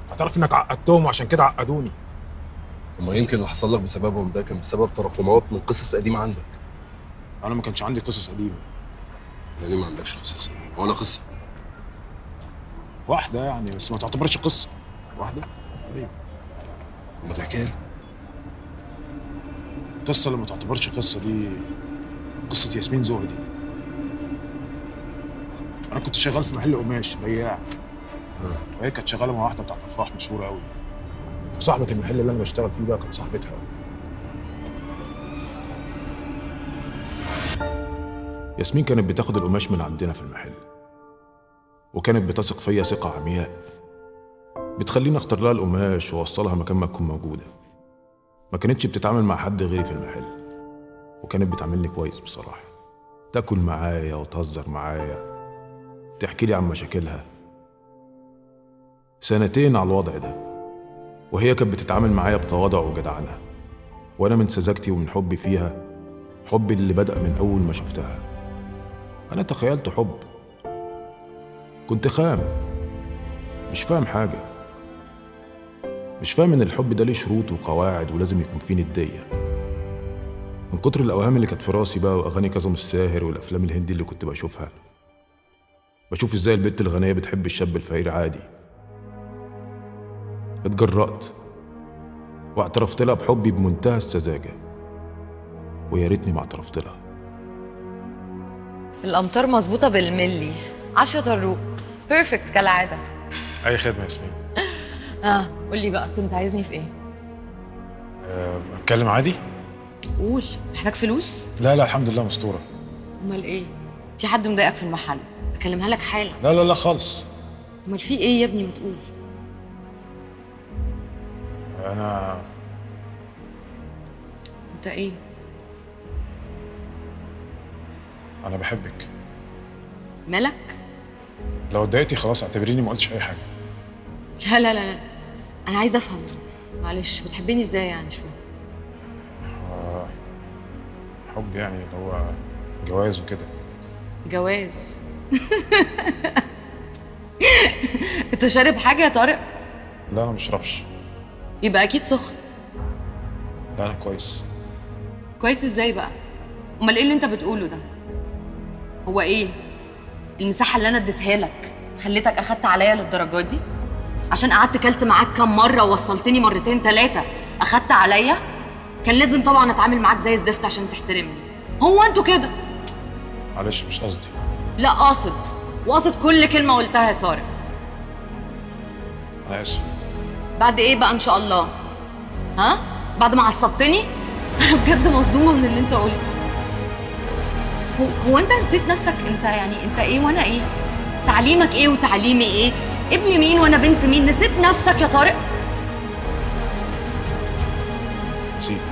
اعترف انك عقدتهم وعشان كده عقدوني وما يمكن اللي حصل لك بسببهم ده كان بسبب تراكمات من قصص قديمه عندك انا ما كانش عندي قصص قديمه يعني ما عندكش قصص ولا قصه واحده يعني بس ما تعتبرش قصه واحده ايوه ما تحكيها لي القصه اللي ما تعتبرش قصه دي قصه ياسمين زهدي انا كنت شغال في محل قماش بياع وهي كانت شغاله مع واحده بتاعت افراح مشهوره قوي صاحبه المحل اللي انا بشتغل فيه بقى كانت صاحبتها ياسمين كانت بتاخد القماش من عندنا في المحل وكانت بتثق فيا ثقة عمياء بتخليني اختار لها القماش واوصلها مكان ما تكون موجودة ما كانتش بتتعامل مع حد غيري في المحل وكانت بتعاملني كويس بصراحة تاكل معايا وتهزر معايا تحكي لي عن مشاكلها سنتين على الوضع ده وهي كانت بتتعامل معايا بتواضع وجدعنة وأنا من سذاجتي ومن حبي فيها حبي اللي بدأ من أول ما شفتها أنا تخيلت حب كنت خام مش فاهم حاجة مش فاهم إن الحب ده ليه شروط وقواعد ولازم يكون فيه ندية من كتر الأوهام اللي كانت في راسي بقى وأغاني كاظم الساهر والأفلام الهندي اللي كنت بشوفها بشوف إزاي البنت الغنية بتحب الشاب الفقير عادي اتجرأت واعترفت لها بحبي بمنتهى السذاجة ويا ريتني ما اعترفت لها الامطار مظبوطه بالملي عشرة طروق بيرفكت كالعاده أي خدمة ياسمين اه قول لي بقى كنت عايزني في ايه أه، أتكلم عادي؟ قول محتاج فلوس لا لا الحمد لله مستورة امال ايه في حد مضايقك في المحل اكلمها لك حالا لا لا لا خالص امال في ايه يا ابني ما تقول أنا انت ايه أنا بحبك مالك لو اتضايقتي خلاص اعتبريني ما قلتش أي حاجة لا لا لا لا انا عايزه افهم معلش بتحبني ازاي يعني مش فاهم أه، حب يعني اللي هو جواز وكده جواز انت شارب حاجه يا طارق لا أنا مشربش يبقى اكيد سخن لا أنا كويس كويس ازاي بقى امال ايه اللي انت بتقوله ده هو ايه المساحه اللي انا اديتها لك خليتك اخدت عليا للدرجات دي عشان قعدت كلت معاك كام مره ووصلتني مرتين ثلاثه اخدت عليا كان لازم طبعا اتعامل معاك زي الزفت عشان تحترمني هو انتوا كده معلش مش قصدي لا قاصد وقاصد كل كلمه قلتها يا طارق أنا آسف بعد ايه بقى ان شاء الله ها بعد ما عصبتني انا بجد مصدومه من اللي انت قلته هو, هو انت نسيت نفسك انت يعني انت ايه وانا ايه تعليمك ايه وتعليمي ايه ابن مين وانا بنت مين نسيت نفسك يا طارق نسيت